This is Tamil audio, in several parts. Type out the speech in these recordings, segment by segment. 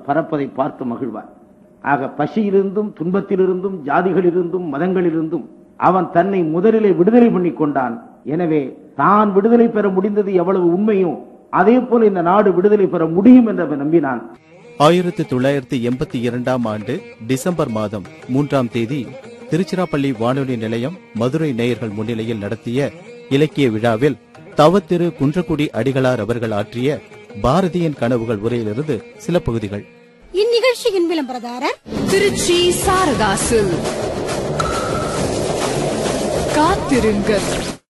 பறப்பதை பார்த்து மகிழ்வார் ஆக பசியிலிருந்தும் துன்பத்திலிருந்தும் ஜாதிகளிலிருந்தும் மதங்களிலிருந்தும் அவன் தன்னை முதலிலே விடுதலை பண்ணி கொண்டான் எனவே தான் விடுதலை பெற முடிந்தது எவ்வளவு உண்மையோ அதே போல இந்த நாடு விடுதலை பெற முடியும் என்று அவன் நம்பினான் ஆயிரத்தி தொள்ளாயிரத்தி எண்பத்தி இரண்டாம் ஆண்டு டிசம்பர் மாதம் மூன்றாம் தேதி திருச்சிராப்பள்ளி வானொலி நிலையம் மதுரை நேயர்கள் முன்னிலையில் நடத்திய இலக்கிய விழாவில் தவத்திரு குன்றக்குடி அடிகளார் அவர்கள் ஆற்றிய பாரதியின் கனவுகள் உரையிலிருந்து சில பகுதிகள் இந்நிகழ்ச்சியின் விளம்பரதாரர் திருச்சி சாரதாசு காத்திருங்கள்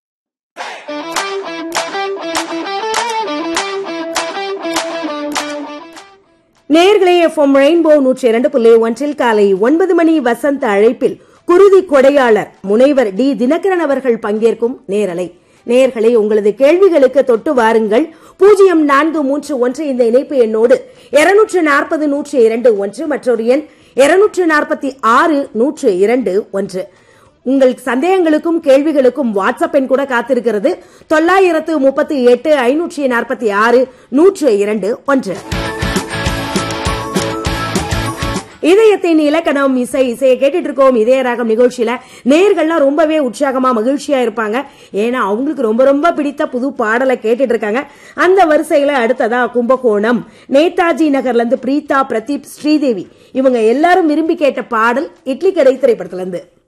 நேர்களே எஃப்எம் ரெயின்போ நூற்றி இரண்டு புள்ளி ஒன்றில் காலை ஒன்பது மணி வசந்த அழைப்பில் குருதி கொடையாளர் முனைவர் டி தினகரன் அவர்கள் பங்கேற்கும் நேரலை நேயர்களே உங்களது கேள்விகளுக்கு தொட்டு வாருங்கள் பூஜ்ஜியம் நான்கு மூன்று ஒன்று இந்த இணைப்பு எண்ணோடு இருநூற்று நாற்பது நூற்று இரண்டு ஒன்று மற்றொரு எண் இருநூற்று நாற்பத்தி ஆறு நூற்று இரண்டு ஒன்று உங்கள் சந்தேகங்களுக்கும் கேள்விகளுக்கும் வாட்ஸ்அப் எண் கூட காத்திருக்கிறது தொள்ளாயிரத்து முப்பத்தி எட்டு ஐநூற்றி நாற்பத்தி ஆறு நூற்று இரண்டு ஒன்று இதயத்தின் இலக்கணம் இசை இசையை கேட்டுட்டு இருக்கோம் இதய ராகம் நிகழ்ச்சியில நேர்கள்லாம் ரொம்பவே உற்சாகமா மகிழ்ச்சியா இருப்பாங்க ஏன்னா அவங்களுக்கு ரொம்ப ரொம்ப பிடித்த புது பாடலை கேட்டுட்டு இருக்காங்க அந்த வரிசையில அடுத்ததா கும்பகோணம் நேதாஜி நகர்ல இருந்து பிரீதா பிரதீப் ஸ்ரீதேவி இவங்க எல்லாரும் விரும்பி கேட்ட பாடல் இட்லி கடை திரைப்படத்துல இருந்து